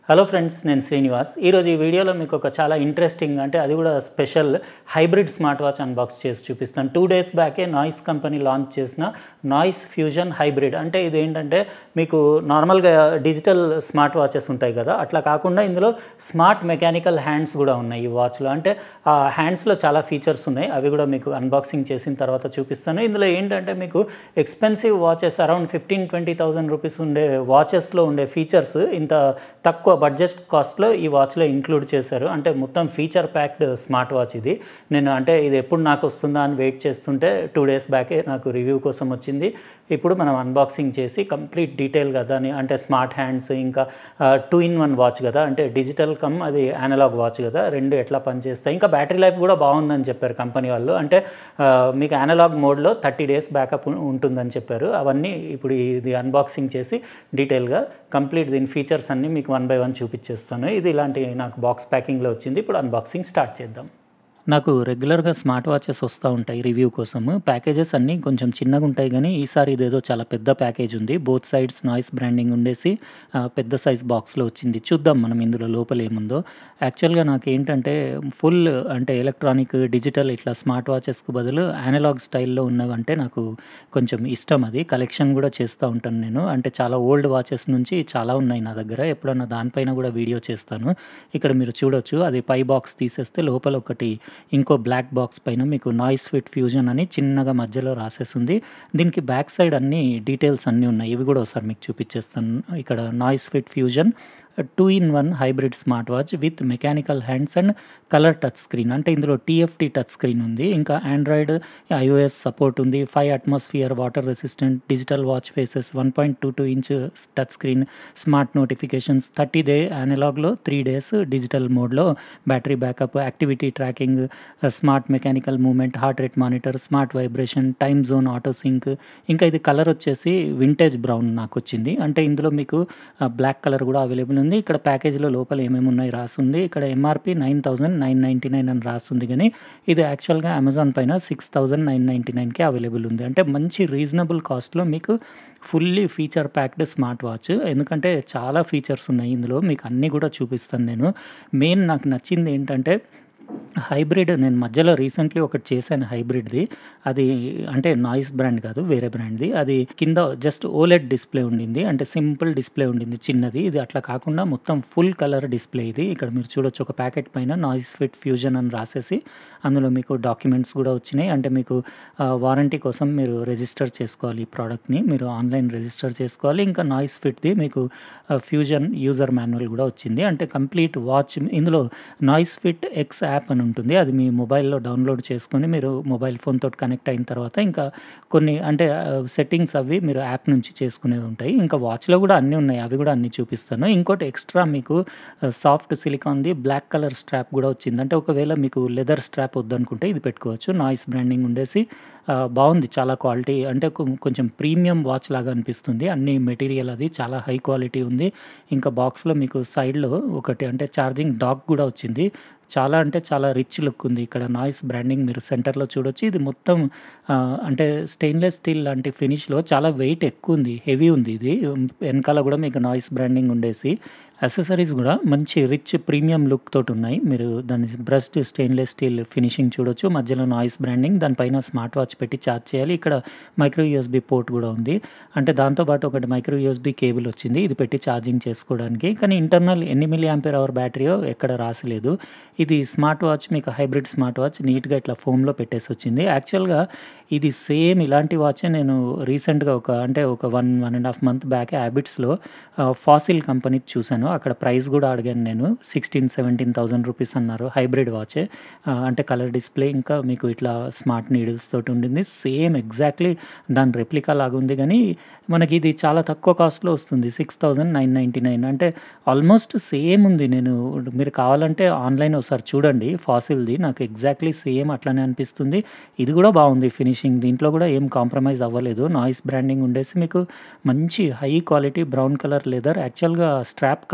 Hello friends నేను శ్రీనివాస్ ఈరోజు ఈ వీడియోలో మీకు ఒక చాలా ఇంట్రెస్టింగ్ అంటే అది కూడా special hybrid smart watch unbox చేసి చూపిస్తాను టూ డేస్ బ్యాకే నాయిస్ కంపెనీ లాంచ్ చేసిన నాయిస్ ఫ్యూజన్ హైబ్రిడ్ అంటే ఇది ఏంటంటే మీకు నార్మల్గా డిజిటల్ స్మార్ట్ వాచెస్ ఉంటాయి కదా అట్లా కాకుండా ఇందులో స్మార్ట్ మెకానికల్ హ్యాండ్స్ కూడా ఉన్నాయి ఈ వాచ్లో అంటే ఆ హ్యాండ్స్లో చాలా ఫీచర్స్ ఉన్నాయి అవి కూడా మీకు అన్బాక్సింగ్ చేసిన తర్వాత చూపిస్తాను ఇందులో ఏంటంటే మీకు expensive watches around fifteen twenty thousand rupees ఉండే వాచెస్లో ఉండే ఫీచర్స్ ఇంత తక్కువ బడ్జెట్ కాస్ట్లో ఈ వాచ్లో ఇంక్లూడ్ చేశారు అంటే మొత్తం ఫీచర్ ప్యాక్డ్ స్మార్ట్ వాచ్ ఇది నేను అంటే ఇది ఎప్పుడు నాకు వస్తుందా అని వెయిట్ చేస్తుంటే టూ డేస్ బ్యాకే నాకు రివ్యూ కోసం వచ్చింది ఇప్పుడు మనం అన్బాక్సింగ్ చేసి కంప్లీట్ డీటెయిల్గా దాని అంటే స్మార్ట్ హ్యాండ్స్ ఇంకా టూ ఇన్ వన్ వాచ్ కదా అంటే డిజిటల్ కమ్ అది అనలాగ్ వాచ్ కదా రెండు ఎట్లా పనిచేస్తాయి ఇంకా బ్యాటరీ లైఫ్ కూడా బాగుందని చెప్పారు కంపెనీ వాళ్ళు అంటే ఆ, మీకు అనలాగ్ మోడ్లో థర్టీ డేస్ బ్యాకప్ ఉంటుందని చెప్పారు అవన్నీ ఇప్పుడు ఇది అన్బాక్సింగ్ చేసి డీటెయిల్గా కంప్లీట్ దీని ఫీచర్స్ అన్నీ మీకు వన్ బై వన్ చూపించేస్తాను ఇది ఇలాంటి నాకు బాక్స్ ప్యాకింగ్లో వచ్చింది ఇప్పుడు అన్బాక్సింగ్ స్టార్ట్ చేద్దాం నాకు రెగ్యులర్గా స్మార్ట్ వాచెస్ వస్తూ ఉంటాయి రివ్యూ కోసం ప్యాకేజెస్ అన్నీ కొంచెం చిన్నగా ఉంటాయి కానీ ఈసారి ఇదేదో చాలా పెద్ద ప్యాకేజ్ ఉంది బోత్ సైడ్స్ నాయిస్ బ్రాండింగ్ ఉండేసి ఆ, పెద్ద సైజ్ బాక్స్లో వచ్చింది చూద్దాం మనం ఇందులో లోపల ఏముందో యాక్చువల్గా నాకు ఏంటంటే ఫుల్ అంటే ఎలక్ట్రానిక్ డిజిటల్ ఇట్లా స్మార్ట్ వాచెస్కు బదులు అనలాగ్ స్టైల్లో ఉన్నవంటే నాకు కొంచెం ఇష్టం అది కలెక్షన్ కూడా చేస్తూ ఉంటాను నేను అంటే చాలా ఓల్డ్ వాచెస్ నుంచి చాలా ఉన్నాయి నా దగ్గర ఎప్పుడన్నా దానిపైన కూడా వీడియో చేస్తాను ఇక్కడ మీరు చూడొచ్చు అది పై బాక్స్ తీసేస్తే లోపల ఒకటి ఇంకో బ్లాక్ బాక్స్ పైన మీకు నాయిస్ ఫిట్ ఫ్యూజన్ అని చిన్నగా మధ్యలో రాసేస్తుంది దీనికి బ్యాక్ సైడ్ అన్ని డీటెయిల్స్ అన్నీ ఉన్నాయి ఇవి కూడా ఒకసారి మీకు చూపించేస్తాను ఇక్కడ Noise Fit Fusion two in one hybrid smart watch with mechanical hands and colour touch screen అంటే ఇందులో టీఎఫ్టీ టచ్ స్క్రీన్ ఉంది ఇంకా ఆండ్రాయిడ్ ఐఓఎస్ సపోర్ట్ ఉంది five atmosphere water resistant digital watch faces one point two two inch touch screen smart notifications thirty day అనలాగ్లో three days digital మోడ్లో battery backup activity tracking smart mechanical movement heart rate monitor smart vibration time zone auto sync ఇంకా ఇది colour వచ్చేసి vintage brown నాకు వచ్చింది అంటే ఇందులో మీకు బ్లాక్ కలర్ కూడా అవైలబుల్ ఉంది ఇక్కడ ప్యాకేజీలో లోపల ఏమేమి ఉన్నాయి రాస్తుంది ఇక్కడ MRP nine thousand nine ninety nine అని రాస్తుంది కానీ ఇది యాక్చువల్గా అమెజాన్ పైన సిక్స్ థౌసండ్ నైన్ నైంటీ నైన్కి అవైలబుల్ ఉంది అంటే మంచి రీజనబుల్ కాస్ట్లో మీకు fully feature packed smart watch ఎందుకంటే చాలా ఫీచర్స్ ఉన్నాయి ఇందులో మీకు అన్నీ కూడా చూపిస్తాను నేను మెయిన్ నాకు నచ్చింది ఏంటంటే హైబ్రిడ్ నేను మధ్యలో రీసెంట్లీ ఒకటి చేశాను హైబ్రిడ్ది అది అంటే నాయిస్ బ్రాండ్ కాదు వేరే బ్రాండ్ది అది కింద జస్ట్ ఓలెడ్ డిస్ప్లే ఉండింది అంటే సింపుల్ డిస్ప్లే ఉండింది చిన్నది ఇది అట్లా కాకుండా మొత్తం ఫుల్ కలర్ డిస్ప్లే ఇది ఇక్కడ మీరు చూడొచ్చు ఒక ప్యాకెట్ పైన నాయిస్ ఫిట్ ఫ్యూజన్ అని రాసేసి అందులో మీకు డాక్యుమెంట్స్ కూడా వచ్చినాయి అంటే మీకు వారంటీ కోసం మీరు రిజిస్టర్ చేసుకోవాలి ఈ ప్రోడక్ట్ని మీరు ఆన్లైన్ రిజిస్టర్ చేసుకోవాలి ఇంకా నాయిస్ ఫిట్ది మీకు ఫ్యూజన్ యూజర్ మాన్యువల్ కూడా వచ్చింది అంటే కంప్లీట్ వాచ్ ఇందులో నాయిస్ ఫిట్ ఎక్స్ యాప్ అని ఉంటుంది అది మీ మొబైల్లో డౌన్లోడ్ చేసుకొని మీరు మొబైల్ ఫోన్ తోటి కనెక్ట్ అయిన తర్వాత ఇంకా కొన్ని అంటే సెట్టింగ్స్ అవి మీరు యాప్ నుంచి చేసుకునేవి ఉంటాయి ఇంకా వాచ్లో కూడా అన్నీ ఉన్నాయి అవి కూడా అన్నీ చూపిస్తాను ఇంకోటి ఎక్స్ట్రా మీకు సాఫ్ట్ సిలికాన్ది బ్లాక్ కలర్ స్ట్రాప్ కూడా వచ్చింది అంటే ఒకవేళ మీకు లెదర్ స్ట్రాప్ వద్దనుకుంటే ఇది పెట్టుకోవచ్చు నాయిస్ బ్రాండింగ్ ఉండేసి ఆ, బాగుంది చాలా క్వాలిటీ అంటే కొ- కొంచెం ప్రీమియం వాచ్ లాగా అనిపిస్తుంది అన్ని మెటీరియల్ అది చాలా హై క్వాలిటీ ఉంది ఇంకా బాక్స్లో మీకు సైడ్లో ఒకటి అంటే ఛార్జింగ్ డాక్ కూడా వచ్చింది చాలా అంటే చాలా రిచ్ లుక్ ఉంది ఇక్కడ నాయిస్ బ్రాండింగ్ మీరు సెంటర్లో చూడొచ్చు ఇది మొత్తం ఆ, అంటే స్టెయిన్లెస్ స్టీల్ లాంటి ఫినిష్లో చాలా వెయిట్ ఎక్కువ ఉంది హెవీ ఉంది ఇది వెనకాల కూడా మీకు నాయిస్ బ్రాండింగ్ ఉండేసి అసెసరీస్ కూడా మంచి రిచ్ ప్రీమియం లుక్ తోటి ఉన్నాయి మీరు దాని బ్రస్ట్ స్టెయిన్లెస్ స్టీల్ ఫినిషింగ్ చూడొచ్చు మధ్యలో నాయిస్ బ్రాండింగ్ దానిపైన స్మార్ట్ వాచ్ పెట్టి ఛార్జ్ చేయాలి ఇక్కడ మైక్రో యూఎస్బి పోర్ట్ కూడా ఉంది అంటే దాంతోపాటు ఒకటి మైక్రో యూఎస్బి కేబుల్ వచ్చింది ఇది పెట్టి ఛార్జింగ్ చేసుకోవడానికి కానీ ఇంటర్నల్ ఎన్ని మిల్లీ ఆంపియర్ అవర్ బ్యాటరీయో ఎక్కడ రాసలేదు ఇది స్మార్ట్ వాచ్ మీకు హైబ్రిడ్ స్మార్ట్ వాచ్ నీట్గా ఇట్లా ఫోమ్లో పెట్టేసి వచ్చింది యాక్చువల్గా ఇది సేమ్ ఇలాంటి వాచే నేను రీసెంట్గా ఒక అంటే ఒక one one and half month back హ్యాబిట్స్లో ఫాసిల్ కంపెనీ చూశాను అక్కడ ప్రైస్ కూడా అడిగాను నేను సిక్స్టీన్ సెవెంటీన్ థౌసండ్ రూపీస్ అన్నారు హైబ్రిడ్ వాచే అంటే కలర్ డిస్ప్లే ఇంకా మీకు ఇట్లా స్మార్ట్ నీడిల్స్ తోటి ఉండింది సేమ్ ఎగ్జాక్ట్లీ దాని రెప్లికా లాగా ఉంది కానీ మనకి ఇది చాలా తక్కువ కాస్ట్లో వస్తుంది six thousand nine ninety nine అంటే ఆల్మోస్ట్ సేమ్ ఉంది నేను మీరు కావాలంటే ఆన్లైన్ ఒకసారి చూడండి ఫాసిల్ది నాకు ఎగ్జాక్ట్లీ సేమ్ అట్లానే అనిపిస్తుంది ఇది కూడా బాగుంది ఫినిషింగ్ దీంట్లో కూడా ఏం కాంప్రమైజ్ అవ్వలేదు నాయిస్ బ్రాండింగ్ ఉండేసి మీకు మంచి high quality brown colour leather యాక్చువల్గా స్ట్రాప్ కలర్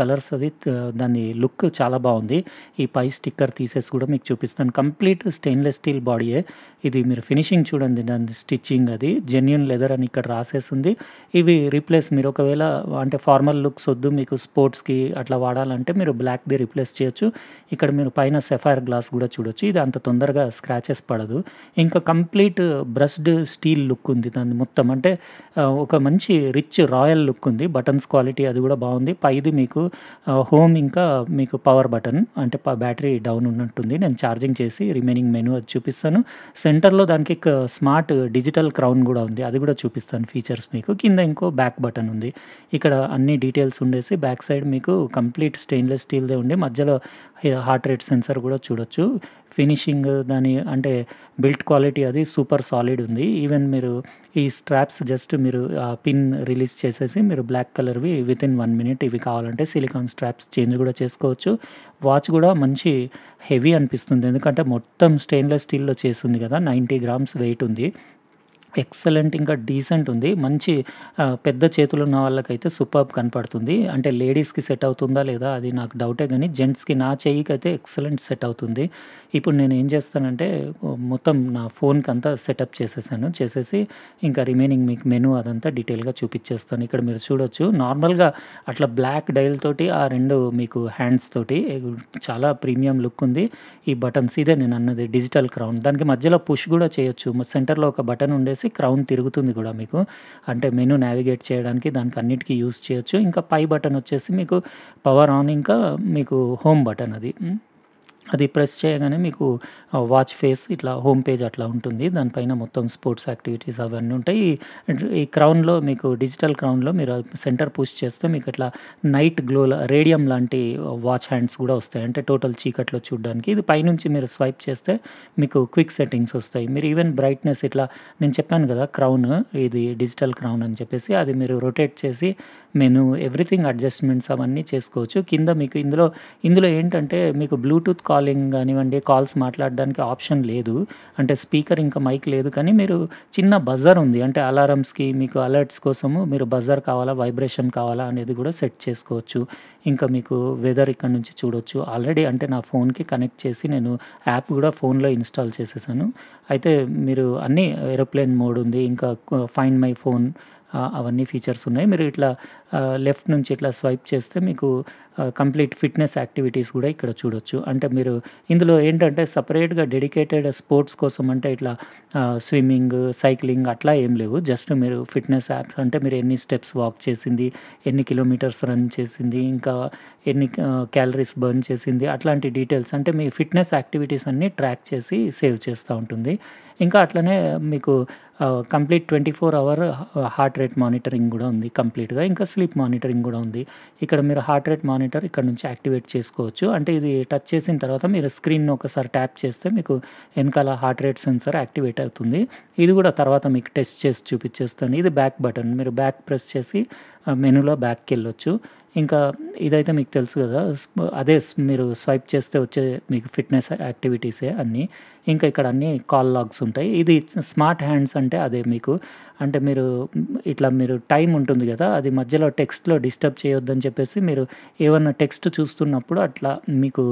కలర్స్ అది త దాని లుక్ చాలా బాగుంది. ఈ పై స్టిక్కర్ తీసేసి కూడా మీకు చూపిస్తాను. కంప్లీట్ స్టెయిన్‌లెస్ స్టీల్ బాడీయే. ఇది మీరు ఫినిషింగ్ చూడండి దాని స్టిచ్చింగ్ అది. జెన్యూన్ లెదర్ అని ఇక్కడ రాసేసుంది. ఇవి రీప్లేస్ మీరు ఒకవేళ అంటే ఫార్మల్ లుక్స్ వద్దు మీకు స్పోర్ట్స్‌కి అట్లా వాడాలంటే మీరు బ్లాక్‌ది రీప్లేస్ చేయొచ్చు. ఇక్కడ మీరు పైన సఫైర్ గ్లాస్ కూడా చూడొచ్చు. ఇది అంత తొందరగా స్క్రాచెస్ పడదు. ఇంకా కంప్లీట్ బ్రష్డ్ స్టీల్ లుక్ ఉంది దాన్ని మొత్తం. అంటే ఆహ్, ఒక మంచి రిచ్ రాయల్ లుక్ ఉంది. బటన్స్ క్వాలిటీ అది కూడా బాగుంది. పైది మీకు ఆహ్, హోమ్ ఇంకా మీకు పవర్ బటన్ అంటే ప బ్యాటరీ డౌన్ ఉన్నట్టుంది. నేను ఛార్జింగ్ చేసి రిమైనింగ్ మెనూ అది చూపిస్తాను. సెంటర్‌లో దానికి క స్మార్ట్ డిజిటల్ క్రౌన్ కూడా ఉంది. అది కూడా చూపిస్తాను ఫీచర్స్ మీకు. కింద ఇంకో బ్యాక్ బటన్ ఉంది. ఇక్కడ అన్ని డీటెయిల్స్ ఉండేసి బ్యాక్ సైడ్ మీకు కంప్లీట్ స్టెయిన్‌లెస్ స్టీల్‌దే ఉండి మధ్యలో హె హార్ట్ రేట్ సెన్సార్ కూడా చూడొచ్చు. ఫినిషింగ్ దాని అంటే బిల్ట్ క్వాలిటీ అది సూపర్ సాలిడ్ ఉంది. ఈవెన్ మీరు ఈ స్ట్రాప్స్ జస్ట్ మీరు ఆ పిన్ రిలీజ్ చేసేసి మీరు బ్లాక్ కలర్‌వి వితిన్ 1 మినిట్ ఇవి కావాలంటే సిలికాన్ స్ట్రాప్స్ చేంజ్ కూడా చేసుకోవచ్చు. వాచ్ కూడా మంచి హెవీ అనిపిస్తుంది. ఎందుకంటే మొత్తం స్టెయిన్‌లెస్ స్టీల్‌లో చేసుంది కదా! 90 గ్రామ్స్ వెయిట్ ఉంది. ఎక్సలెంట్ ఇంకా డీసెంట్ ఉంది. మంచి ఆహ్, పెద్ద చేతులున్న వాళ్ళకైతే సూపర్బ్ కనపడుతుంది. అంటే లేడీస్‌కి సెట్ అవుతుందా లేదా అది నాకు డౌటే గానీ జెంట్స్‌కి నా చెయ్యికైతే ఎక్సలెంట్ సెట్ అవుతుంది. ఇప్పుడు నేను ఏం చేస్తానంటే మొత్తం నా ఫోన్‌కంతా సెటప్ చేసేసాను. చేసేసి ఇంకా రిమైనింగ్ మీకు మెనూ అదంతా డీటెయిల్‌గా చూపిచ్చేస్తాను. ఇక్కడ మీరు చూడొచ్చు. నార్మల్‌గా అట్లా బ్లాక్ డయల్ తోటి ఆ 2 మీకు హ్యాండ్స్ తోటి చాలా ప్రీమియం లుక్ ఉంది. ఈ బటన్స్ ఇదే నేను అన్నది డిజిటల్ క్రౌన్. దానికి మధ్యలో పుష్ కూడా చేయొచ్చు. సెంటర్‌లో ఒక బటన్ ఉండేసి క్రౌన్ తిరుగుతుంది కూడా మీకు. అంటే మెనూ నావిగేట్ చేయడానికి దానికి అన్నిటికి యూజ్ చేయొచ్చు. ఇంకా పై బటన్ వచ్చేసి మీకు పవర్ ఆన్ ఇంకా మీకు హోమ్ బటన్ అది. హ్మ్. అది ప్రెస్ చేయగానే మీకు ఆహ్, వాచ్ ఫేస్ ఇట్లా హోమ్ పేజ్ అట్లా ఉంటుంది. దానిపైన మొత్తం స్పోర్ట్స్ యాక్టివిటీస్ అవన్నీ ఉంటాయి. ఈ క్రౌన్‌లో మీకు డిజిటల్ క్రౌన్‌లో మీరు సెంటర్ పుష్ చేస్తే మీకు ఇట్లా నైట్ గ్లోలా రేడియం లాంటి వాచ్ హ్యాండ్స్ కూడా వస్తాయి. అంటే టోటల్ చీకట్లో చూడ్డానికి. ఇది పైనుంచి మీరు స్వైప్ చేస్తే మీకు క్విక్ సెట్టింగ్స్ వస్తాయి. మీరు ఈవెన్ బ్రైట్‌నెస్ ఇట్లా నేను చెప్పాను కదా! క్రౌన్ ఇది డిజిటల్ క్రౌన్ అని చెప్పేసి అది మీరు రొటేట్ చేసి మెనూ ఎవ్రీథింగ్ అడ్జస్ట్‌మెంట్స్ అవన్నీ చేసుకోవచ్చు. కింద మీకు ఇందులో ఇందులో ఏంటంటే మీకు బ్లూటూత్ కాలింగ్ గానివ్వండి, కాల్స్ మాట్లాడడానికి ఆప్షన్ లేదు. అంటే స్పీకర్ ఇంకా మైక్ లేదు. కానీ మీరు చిన్న బజర్ ఉంది. అంటే అలారమ్స్‌కి మీకు అలర్ట్స్ కోసము మీరు బజర్ కావాలా, వైబ్రేషన్ కావాలా అనేది కూడా సెట్ చేసుకోవచ్చు. ఇంకా మీకు వెదర్ ఇక్కడ నుంచి చూడొచ్చు. ఆల్రెడీ అంటే నా ఫోన్‌కి కనెక్ట్ చేసి నేను యాప్ కూడా ఫోన్‌లో ఇన్‌స్టాల్ చేసేసాను. అయితే మీరు అన్నీ ఏరోప్లేన్ మోడ్ ఉంది. ఇంకా క ఫైండ్ మై ఫోన్ ఆహ్, అవన్నీ ఫీచర్స్ ఉన్నాయి. మీరు ఇట్లా ఆహ్, లెఫ్ట్ నుంచి ఇట్లా స్వైప్ చేస్తే మీకు ఆహ్, కంప్లీట్ ఫిట్‌నెస్ యాక్టివిటీస్ కూడా ఇక్కడ చూడొచ్చు. అంటే మీరు ఇందులో ఏంటంటే సెపరేట్‌గా డెడికేటెడ్ స్పోర్ట్స్ కోసం అంటే ఇట్లా ఆహ్, స్విమ్మింగ్, సైక్లింగ్ అట్లా ఏం లేవు. జస్ట్ మీరు ఫిట్‌నెస్ యాప్స్ అంటే మీరు ఎన్ని స్టెప్స్ వాక్ చేసింది, ఎన్ని కిలోమీటర్స్ రన్ చేసింది, ఇంకా ఎన్ని ఆహ్, క్యాలరీస్ బర్న్ చేసింది అట్లాంటి డీటెయిల్స్ అంటే మీ ఫిట్‌నెస్ యాక్టివిటీస్ అన్నీ ట్రాక్ చేసి సేవ్ చేస్తా ఉంటుంది. ఇంకా అట్లనే మీకు ఆహ్, complete 24 hour heart rate monitoring కూడా ఉంది కంప్లీట్‌గా. ఇంకా స్లీప్ మానిటరింగ్ కూడా ఉంది. ఇక్కడ మీరు హార్ట్ రేట్ మానిటర్ ఇక్కడ నుంచి యాక్టివేట్ చేసుకోవచ్చు. అంటే ఇది టచ్ చేసిన తర్వాత మీరు స్క్రీన్‌ని ఒకసారి ట్యాప్ చేస్తే మీకు ఎనకాల హార్ట్ రేట్ సెన్సార్ యాక్టివేట్ అవుతుంది. ఇది కూడా తర్వాత మీకు టెస్ట్ చేసి చూపిచ్చేస్తాను. ఇది బ్యాక్ బటన్. మీరు బ్యాక్ ప్రెస్ చేసి ఆహ్, మెనూలో బ్యాక్‌కెళ్ళొచ్చు. ఇంకా ఇదైతే మీకు తెలుసు కదా! స్ప్ అదే స్ మీరు స్వైప్ చేస్తే వచ్చే మీకు ఫిట్‌నెస్ యాక్టివిటీసే అన్నీ. ఇంకా ఇక్కడ అన్నీ కాల్ లాగ్స్ ఉంటాయి. ఇది స్మార్ట్ హ్యాండ్స్ అంటే అదే మీకు అంటే మీరు ఇట్లా మీరు టైమ్ ఉంటుంది కదా! అది మధ్యలో టెక్స్ట్‌లో డిస్టర్బ్ చేయొద్దని చెప్పేసి మీరు ఏవన్నా టెక్స్ట్ చూస్తున్నప్పుడు అట్లా మీకు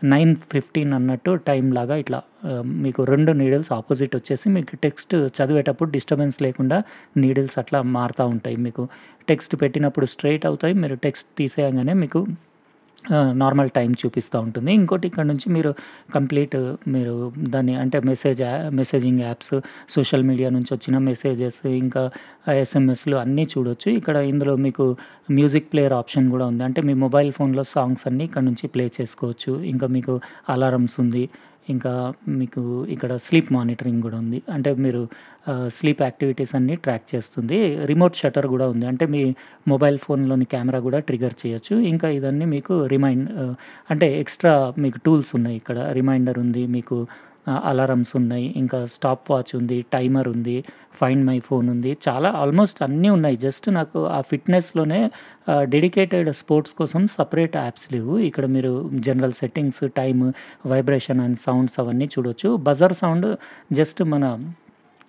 9:15 అన్నట్టు టైమ్ లాగా ఇట్లా ఆహ్, మీకు 2 నీడిల్స్ ఆపోజిట్ వచ్చేసి మీకు టెక్స్ట్ చదివేటప్పుడు డిస్టర్బెన్స్ లేకుండా నీడిల్స్ అట్లా మారుతా ఉంటాయి. మీకు టెక్స్ట్ పెట్టినప్పుడు స్ట్రెయిట్ అవుతాయి. మీరు టెక్స్ట్ తీసేయంగానే మీకు ఆహ్, నార్మల్ టైమ్ చూపిస్తా ఉంటుంది. ఇంకోటి ఇక్కడ నుంచి మీరు కంప్లీట్ మీరు దాన్ని అంటే మెసేజ్ యా మెసేజింగ్ యాప్స్, సోషల్ మీడియా నుంచి వచ్చిన మెసేజెస్ ఇంకా ఎస్ఎంఎస్‌లు అన్నీ చూడొచ్చు. ఇక్కడ ఇందులో మీకు మ్యూజిక్ ప్లేయర్ ఆప్షన్ కూడా ఉంది. అంటే మీ మొబైల్ ఫోన్‌లో సాంగ్స్ అన్నీ ఇక్కడ నుంచి ప్లే చేసుకోవచ్చు. ఇంకా మీకు అలారమ్స్ ఉంది. ఇంకా మీకు ఇక్కడ స్లీప్ మానిటరింగ్ కూడా ఉంది. అంటే మీరు ఆహ్, స్లీప్ యాక్టివిటీస్ అన్నీ ట్రాక్ చేస్తుంది. రిమోట్ షట్టర్ కూడా ఉంది. అంటే మీ మొబైల్ ఫోన్‌లోని కెమెరా కూడా ట్రిగ్గర్ చేయొచ్చు. ఇంకా ఇదన్నీ మీకు రిమైండ్ ఆహ్, అంటే ఎక్స్‌ట్రా మీకు టూల్స్ ఉన్నాయి ఇక్కడ. రిమైండర్ ఉంది. మీకు ఆహ్, అలారమ్స్ ఉన్నాయి. ఇంకా స్టాప్ వాచ్ ఉంది. టైమర్ ఉంది. ఫైండ్ మై ఫోన్ ఉంది. చాలా ఆల్మోస్ట్ అన్నీ ఉన్నాయి. జస్ట్ నాకు ఆ ఫిట్‌నెస్‌లోనే ఆహ్, డెడికేటెడ్ స్పోర్ట్స్ కోసం సెపరేట్ యాప్స్ లేవు. ఇక్కడ మీరు general settings, time, vibration and sounds అవన్నీ చూడొచ్చు. బజర్ సౌండ్ జస్ట్ మన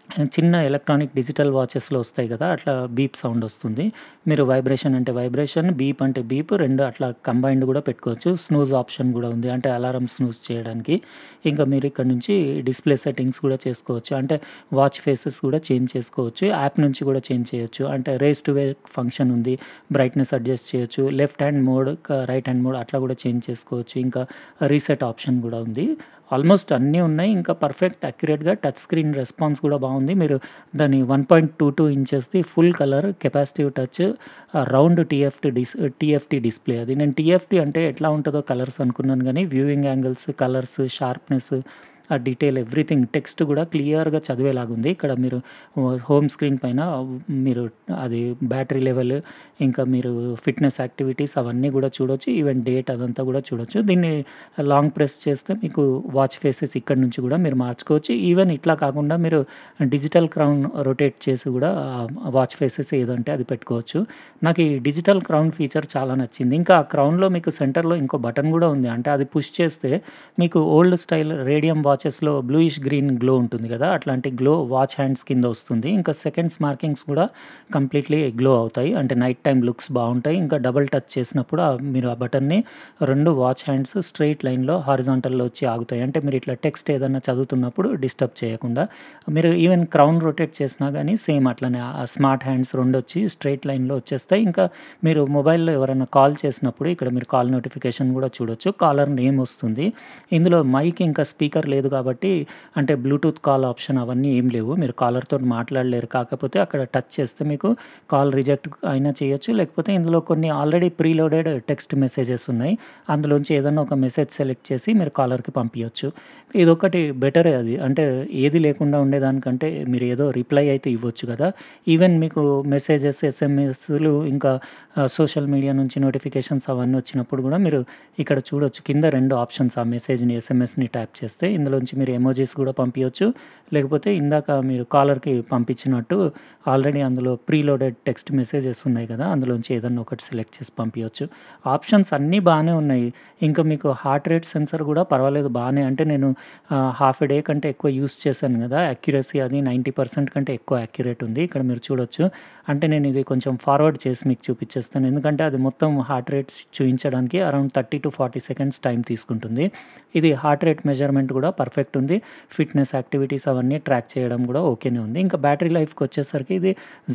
చిన్న ఎలక్ట్రానిక్ డిజిటల్ వాచెస్‌లో వస్తాయి కదా! అట్లా బీప్ సౌండ్ వస్తుంది. మీరు వైబ్రేషన్ అంటే వైబ్రేషన్, బీప్ అంటే బీప్ 2 అట్లా కంబైన్డ్ కూడా పెట్టుకోవచ్చు. స్నూజ్ ఆప్షన్ కూడా ఉంది. అంటే అలారం స్నూజ్ చేయడానికి. ఇంకా మీరు ఇక్కడ నుంచి డిస్‌ప్లే సెట్టింగ్స్ కూడా చేసుకోవచ్చు. అంటే వాచ్ ఫేసెస్ కూడా చేంజ్ చేసుకోవచ్చు. యాప్ నుంచి కూడా చేంజ్ చేయొచ్చు. అంటే రేస్ టు వేక్ ఫంక్షన్ ఉంది. బ్రైట్‌నెస్ అడ్జస్ట్ చేయొచ్చు. లెఫ్ట్ హ్యాండ్ మోడ్, క రైట్ హ్యాండ్ మోడ్ అట్లా కూడా చేంజ్ చేసుకోవచ్చు. ఇంకా రీసెట్ ఆప్షన్ కూడా ఉంది. ఆల్మోస్ట్ అన్నీ ఉన్నాయి. ఇంకా పర్ఫెక్ట్ అక్యురేట్‌గా టచ్ స్క్రీన్ రెస్పాన్స్ కూడా బాగుంది. మీరు దాని 1.22 ఇంచెస్‌ది ఫుల్ కలర్ కెపాసిటివ్ టచ్ ఆహ్, రౌండ్ టీఎఫ్‌టి డిస్ టీఎఫ్‌టి డిస్‌ప్లే అది. నేను టీఎఫ్‌టి అంటే ఎట్లా ఉంటదో కలర్స్ అనుకున్నాను గానీ వ్యూయింగ్ యాంగిల్స్, కలర్స్, షార్ప్‌నెస్ ఆ డీటెయిల్ ఎవ్రీథింగ్ టెక్స్ట్ కూడా క్లియర్‌గా చదివేలాగుంది. ఇక్కడ మీరు ఆహ్, హోమ్ స్క్రీన్ పైన మీరు అది బ్యాటరీ లెవెల్, ఇంకా మీరు ఫిట్‌నెస్ యాక్టివిటీస్ అవన్నీ కూడా చూడొచ్చు. ఈవెన్ డేట్ అదంతా కూడా చూడొచ్చు. దీన్ని లాంగ్ ప్రెస్ చేస్తే మీకు వాచ్ ఫేసెస్ ఇక్కడి నుంచి కూడా మీరు మార్చుకోవచ్చు. ఈవెన్ ఇట్లా కాకుండా మీరు డిజిటల్ క్రౌన్ రొటేట్ చేసి కూడా వాచ్ ఫేసెస్ ఏదంటే అది పెట్టుకోవచ్చు. నాకు ఈ డిజిటల్ క్రౌన్ ఫీచర్ చాలా నచ్చింది. ఇంకా ఆ క్రౌన్‌లో మీకు సెంటర్‌లో ఇంకో బటన్ కూడా ఉంది. అంటే అది పుష్ చేస్తే మీకు ఓల్డ్ స్టైల్ రేడియం వాచెస్‌లో బ్లూయిష్ గ్రీన్ గ్లో ఉంటుంది కదా! అట్లాంటి గ్లో వాచ్ హ్యాండ్స్ కింద వస్తుంది. ఇంకా సెకండ్స్ మార్కింగ్స్ కూడా కంప్లీట్‌లీ గ్లో అవుతాయి. అంటే నైట్ టైమ్ లుక్స్ బావుంటాయి. ఇంకా డబుల్ టచ్ చేసినప్పుడు ఆహ్, మీరు ఆ బటన్‌ని 2 వాచ్ హ్యాండ్స్ స్ట్రెయిట్ లైన్‌లో హారిజాంటల్‌లో వచ్చి ఆగుతాయి. అంటే మీరు ఇట్లా టెక్స్ట్ ఏదన్నా చదువుతున్నప్పుడు డిస్టర్బ్ చేయకుండా. మీరు ఈవెన్ క్రౌన్ రొటేట్ చేసినా గానీ సేమ్ అట్లనే ఆ స్మార్ట్ హ్యాండ్స్ 2 వచ్చి స్ట్రెయిట్ లైన్‌లో వచ్చేస్తాయి. ఇంకా మీరు మొబైల్‌లో ఎవరైనా కాల్ చేసినప్పుడు ఇక్కడ మీరు కాల్ నోటిఫికేషన్ కూడా చూడొచ్చు. కాలర్ నేమ్ వస్తుంది. ఇందులో మైక్ ఇంకా స్పీకర్ లేదు కాబట్టి అంటే బ్లూటూత్ కాల్ ఆప్షన్ అవన్నీ ఏం లేవు. మీరు కాలర్‌తోటి మాట్లాడలేరు. కాకపోతే అక్కడ టచ్ చేస్తే మీకు కాల్ రిజెక్ట్ అయినా చేయొచ్చు. లేకపోతే ఇందులో కొన్ని ఆల్రెడీ ప్రీలోడెడ్ టెక్స్ట్ మెసేజెస్ ఉన్నాయి. అందులోంచి ఏదన్నా ఒక మెసేజ్ సెలెక్ట్ చేసి మీరు కాలర్‌కి పంపియొచ్చు. ఇదొకటి బెటరే అది. అంటే ఏది లేకుండా ఉండేదానికంటే మీరు ఏదో రిప్లై అయితే ఇవ్వచ్చు కదా! ఈవెన్ మీకు మెసేజెస్, ఎస్ఎంఎస్‌లు ఇంకా ఆహ్, సోషల్ మీడియా నుంచి నోటిఫికేషన్స్ అవన్నీ వచ్చినప్పుడు కూడా మీరు ఇక్కడ చూడొచ్చు. కింద 2 ఆప్షన్స్ ఆ మెసేజ్‌ని, ఎస్ఎంఎస్‌ని ట్యాప్ చేస్తే ఇందులోంచి మీరు ఎమోజిస్ కూడా పంపియొచ్చు. లేకపోతే ఇందాక మీరు కాలర్‌కి పంపించినట్టు ఆల్రెడీ అందులో ప్రీలోడెడ్ టెక్స్ట్ మెసేజెస్ ఉన్నాయి కదా! అందులోంచి ఏదన్నా ఒకటి సెలెక్ట్ చేసి పంపియొచ్చు. ఆప్షన్స్ అన్నీ బానే ఉన్నాయి. ఇంకా మీకు హార్ట్ రేట్ సెన్సార్ కూడా పర్వాలేదు బానే అంటే నేను ఆహ్, హాఫ్ ఎ డే కంటే ఎక్కువ యూజ్ చేశాను కదా! అక్యురసీ అది 90% కంటే ఎక్కువ అక్యురేట్ ఉంది. ఇక్కడ మీరు చూడొచ్చు. అంటే నేను ఇది కొంచెం ఫార్వర్డ్ చేసి మీకు చూపిచ్చేస్తాను. ఎందుకంటే అది మొత్తం హార్ట్ రేట్ చూయించడానికి అరౌండ్ 30-40 సెకండ్స్ టైం తీసుకుంటుంది. ఇది హార్ట్ రేట్ మెజర్‌మెంట్ కూడా పర్ఫెక్ట్ ఉంది. ఫిట్‌నెస్ యాక్టివిటీస్ అవన్నీ ట్రాక్ చేయడం కూడా ఓకేనే ఉంది. ఇంకా బ్యాటరీ లైఫ్‌కి వచ్చేసరికి ఇది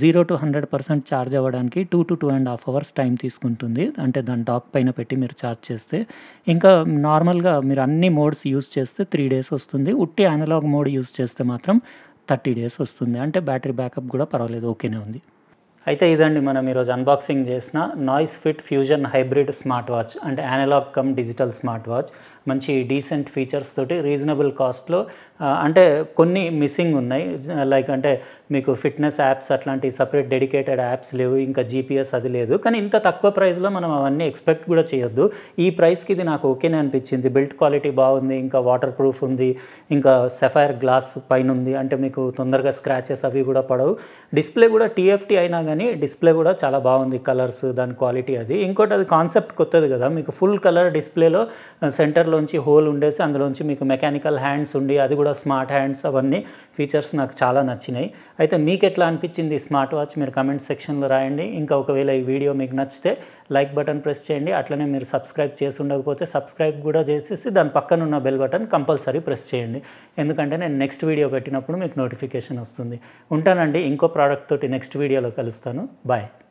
0-100% చార్జ్ అవ్వడానికి 2-2 ½ అవర్స్ టైం తీసుకుంటుంది. అంటే దాని డాక్ పైన పెట్టి మీరు చార్జ్ చేస్తే. ఇంకా నార్మల్‌గా మీరు అన్ని మోడ్స్ యూజ్ చేస్తే 3 డేస్ వస్తుంది. ఉట్టి అనలాగ్ మోడ్ యూజ్ చేస్తే మాత్రం 30 డేస్ వస్తుంది. అంటే బ్యాటరీ బ్యాకప్ కూడా పర్వాలేదు ఓకేనే ఉంది. అయితే ఇదండి మనం ఈరోజు అన్బాక్సింగ్ చేసిన Noise Fit Fusion hybrid smart watch. అంటే analog cum digital smart watch. మంచి డీసెంట్ ఫీచర్స్ తోటి రీజనబుల్ కాస్ట్‌లో ఆహ్, అంటే కొన్ని మిస్సింగ్ ఉన్నాయి. లైక్ అంటే మీకు ఫిట్‌నెస్ యాప్స్ అట్లాంటి సెపరేట్ డెడికేటెడ్ యాప్స్ లేవు. ఇంకా జీపీఎస్ అది లేదు. కానీ ఇంత తక్కువ ప్రైస్‌లో మనం అవన్నీ ఎక్స్‌పెక్ట్ కూడా చేయొద్దు. ఈ ప్రైస్‌కి ఇది నాకు ఓకేనే అనిపించింది. బిల్డ్ క్వాలిటీ బాగుంది. ఇంకా వాటర్ ప్రూఫ్ ఉంది. ఇంకా సఫైర్ గ్లాస్ పైనుంది. అంటే మీకు తొందరగా స్క్రాచెస్ అవి కూడా పడవు. డిస్‌ప్లే కూడా టీఎఫ్‌టి అయినా గానీ డిస్‌ప్లే కూడా చాలా బాగుంది. కలర్స్ దాని క్వాలిటీ అది. ఇంకోటి అది కాన్సెప్ట్ కొత్తది కదా! మీకు ఫుల్ కలర్ డిస్‌ప్లేలో సెంటర్‌లోంచి హోల్ ఉండేసి అందులోంచి మీకు మెకానికల్ హ్యాండ్స్ ఉండి అది కూడా స్మార్ట్ హ్యాండ్స్ అవన్నీ ఫీచర్స్ నాకు చాలా నచ్చినాయి. అయితే మీకెట్లా అనిపించింది ఈ స్మార్ట్ వాచ్ మీరు కామెంట్ సెక్షన్‌లో రాయండి. ఇంకా ఒకవేళ ఈ వీడియో మీకు నచ్చితే లైక్ బటన్ ప్రెస్ చేయండి. అట్లనే మీరు సబ్స్క్రైబ్ చేసి ఉండకపోతే సబ్స్క్రైబ్ కూడా చేసేసి దాని పక్కన ఉన్న బెల్ బటన్ కంపల్సరీ ప్రెస్ చేయండి. ఎందుకంటే నేను నెక్స్ట్ వీడియో పెట్టినప్పుడు మీకు నోటిఫికేషన్ వస్తుంది. ఉంటానండి. ఇంకో ప్రోడక్ట్ తోటి నెక్స్ట్ వీడియోలో కలుస్తాను. బాయ్.